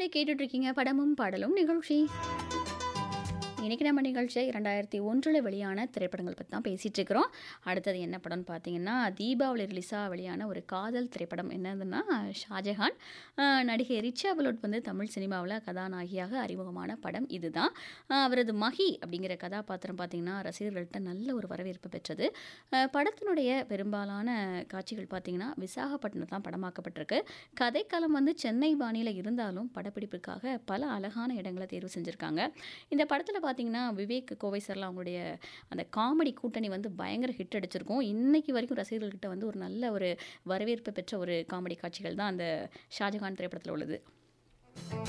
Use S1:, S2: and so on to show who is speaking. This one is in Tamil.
S1: நேயர்களே கேட்டுட்டு இருக்கீங்க படமும் பாடலும் நிகழ்ச்சி இன்னைக்கு நம்ம நிகழ்ச்சியை இரண்டாயிரத்தி ஒன்றில் வெளியான திரைப்படங்கள் பற்றி தான் பேசிகிட்டு இருக்கிறோம் அடுத்தது என்ன படம்னு பார்த்தீங்கன்னா தீபாவளி ரிலீஸாக வெளியான ஒரு காதல் திரைப்படம் என்னதுன்னா ஷாஜஹான் ஆஹ் நடிகை ரிச்சா பலோட் வந்து தமிழ் சினிமாவில் கதாநாயகியாக அறிமுகமான படம் இதுதான் ஆஹ் அவரது மகி அப்படிங்கிற கதாபாத்திரம் பார்த்தீங்கன்னா ரசிகர்கள்ட்ட நல்ல ஒரு வரவேற்பு பெற்றது ஆஹ் படத்தினுடைய பெரும்பாலான காட்சிகள் பார்த்தீங்கன்னா விசாகப்பட்டினம் தான் படமாக்கப்பட்டிருக்கு கதைக்களம் வந்து சென்னை பாணியில் இருந்தாலும் படப்பிடிப்புக்காக பல அழகான இடங்களை தேர்வு செஞ்சுருக்காங்க இந்த படத்தில் பார்த்தீங்கன்னா விவேக் கோவை சார்லாம் அவங்களுடைய அந்த காமெடி கூட்டணி வந்து பயங்கர ஹிட் அடிச்சிருக்கும் இன்னைக்கு வரைக்கும் ரசிகர்கள்கிட்ட வந்து ஒரு நல்ல ஒரு வரவேற்பு பெற்ற ஒரு காமெடி காட்சிகள் தான் அந்த ஷாஜகான் திரைப்படத்தில் உள்ளது